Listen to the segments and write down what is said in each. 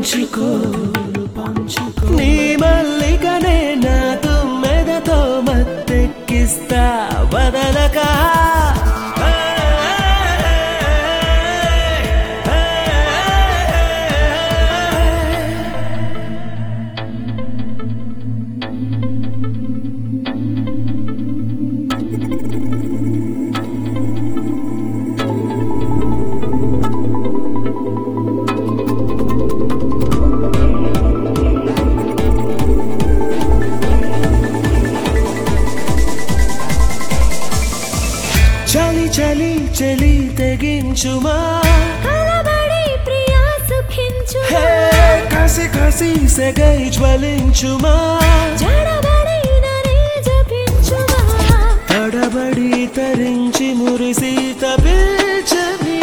పంచుకో నీ మల్లికనే నా తుమ్మెదతో మత్తెక్కిస్తా వదలక చలి చలి చలి తెగించుమా కలబడి ప్రియా సుఖించుమా హే కసి కసి సెగై జ్వలించుమా జడబడి నన్నే జపించుమా తడబడి తరించి మురిసి తపిల్చని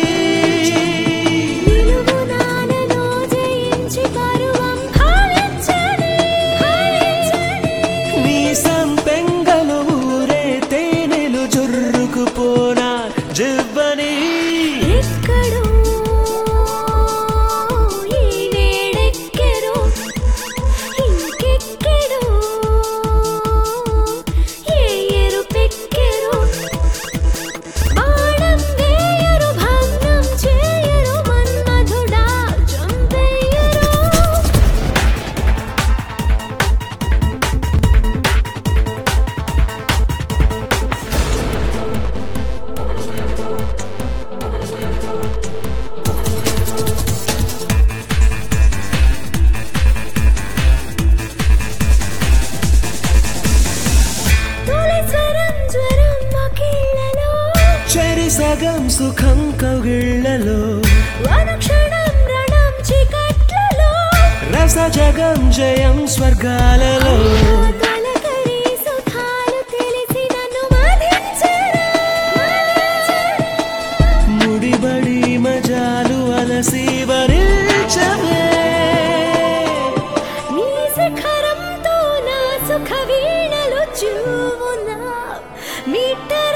నిలువు నానలో జయించి పరువం ఫలించని ఫలించని నీ సంపెంగలు ఊరే తేనెలు జుర్రుకుపోనా జివ్వని ఎక్కడో ఈ వేడెక్కెరో ఇంకెక్కడో ఏ ఎరుపెక్కెరో బాణం వేయరు భగ్నం చేయరు మన్మధుడా చంపేయరు తొలి స్వరం జ్వరం మకిళ్ళలో చెరి సగం సుఖం కౌగిళ్లలో అనుక్షణం రణం చీకట్లలో రస జగం జయం స్వర్గాలలో తలకరి సుఖాలు తెలిసి నన్ను మదించరా ముడిబడి మజాలు అలసి వరించవే నీ శిఖరంతో నా సుఖ వీణలు చూవునా మీటర్